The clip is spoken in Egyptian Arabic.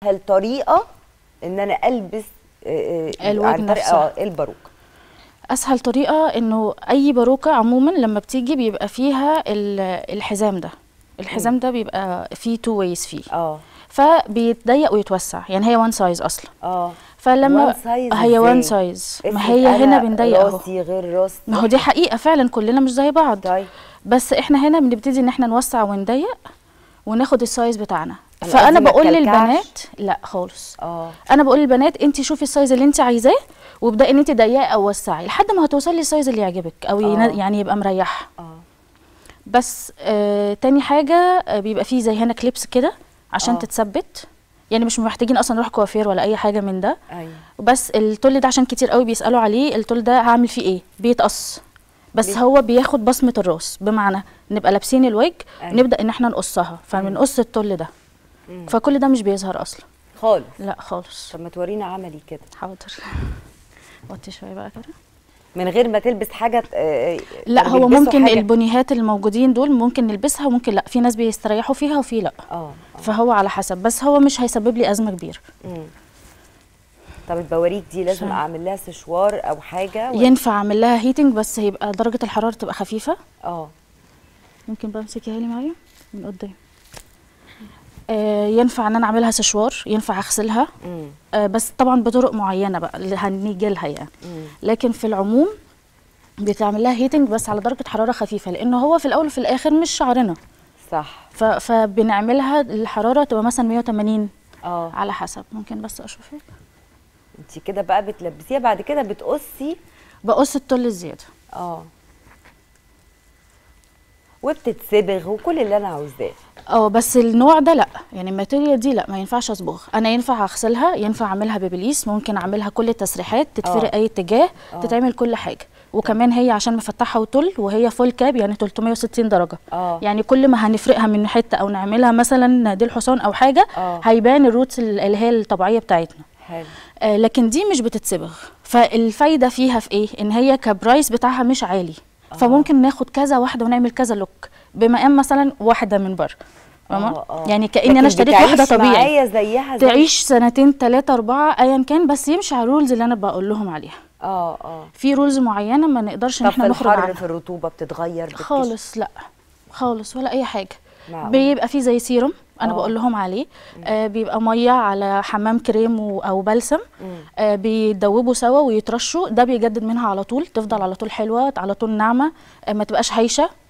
اسهل طريقه ان انا البس آه، آه، الويج عن طريق- نفسها. اه الباروكه اسهل طريقه انه اي باروكه عموما لما بتيجي بيبقى فيها ال- الحزام ده الحزام ده بيبقى فيه تو ويز فيه اه فبيتضيق ويتوسع يعني هي وان سايز اصلا اه فلما one size هي وان إزاي؟ سايز ما افرض هي هنا أنا بنضيق اهو راسي غير راس ما هو دي حقيقه فعلا كلنا مش زي بعض طيب بس احنا هنا بنبتدي ان احنا نوسع ونضيق وناخد السايز بتاعنا أنا فانا قصدي ما بقول تكلكعش. للبنات لا خالص اه انا بقول للبنات انت شوفي السايز اللي انت عايزاه وابداي ان انت ضيقي او وسعي لحد ما هتوصلي للسايز اللي يعجبك او ين- آه. يعني يبقى مريح اه بس آه تاني حاجه آه بيبقى فيه زي هنا كليبس كده عشان آه. تتثبت يعني مش محتاجين اصلا نروح كوافير ولا اي حاجه من ده ايوه بس التل ده عشان كتير قوي بيسالوا عليه التل ده هعمل فيه ايه بيتقص بس بي- هو بياخد بصمه الراس بمعنى نبقى لابسين الويج أيوة. نبدا ان احنا نقصها فبنقص التل ده مم. فكل ده مش بيظهر اصلا خالص لا خالص طب ما تورينا عملي كده حاضر وطي شويه بقى كده من غير ما تلبس حاجه آه، لا كانوا هو بيلبسوا ممكن حاجة- البنيهات الموجودين دول ممكن نلبسها وممكن لا في ناس بيستريحوا فيها وفي لا اه فهو على حسب بس هو مش هيسبب لي ازمه كبيره مم. طب البواريك دي لازم عشان- اعمل لها سشوار او حاجه ولا- ينفع اعمل لها هيتنج بس هيبقى درجه الحراره تبقى خفيفه اه ممكن بقى امسكيها لي معايا من قدام آه ينفع ان انا اعملها سشوار ينفع اغسلها مم. آه بس طبعا بطرق معينه بقى اللي هنيجي لها يعني مم. لكن في العموم بتعمل لها هيتنج بس على درجه حراره خفيفه لان هو في الاول وفي الاخر مش شعرنا صح ف- فبنعملها الحراره تبقى مثلا 180 اه على حسب ممكن بس اشوفك انت كده بقى بتلبسيها بعد كده بتقصي بقص التل الزياده اه وبتتصبغ وكل اللي انا عاوزاه اه بس النوع ده لا يعني الماتيريال دي لا ما ينفعش اصبغ انا ينفع اغسلها ينفع اعملها ببليس ممكن اعملها كل التسريحات تتفرق آه. اي اتجاه آه. تتعمل كل حاجه وكمان هي عشان مفتحه وتل وهي فول كاب يعني 360 درجه اه يعني كل ما هنفرقها من حته او نعملها مثلا ديل حصان او حاجه آه. هيبان الروتس اللي هي الطبيعيه بتاعتنا حلو آه لكن دي مش بتتصبغ فالفايده فيها في ايه ان هي كبرايس بتاعها مش عالي فممكن ناخد كذا واحده ونعمل كذا لوك بمقام مثلا واحده من بره فاهمة؟ آه، آه. يعني كاني لكن انا اشتريت واحده بتعيش طبيعي معايا زيها زي تعيش سنتين ثلاثة أربعة أيا كان بس يمشي على الرولز اللي أنا بقول لهم عليها اه اه في رولز معينة ما نقدرش إن طب احنا في نخرج الحر عنها في الرطوبه بتتغير بتكش- خالص لا خالص ولا أي حاجة معقول. بيبقى فيه زي سيروم أنا آه. بقول لهم عليه آه بيبقى مية على حمام كريم و- أو بلسم مم. آه بيدوبوا سوا ويترشوا ده بيجدد منها على طول تفضل على طول حلوة على طول ناعمة آه ما تبقاش هايشة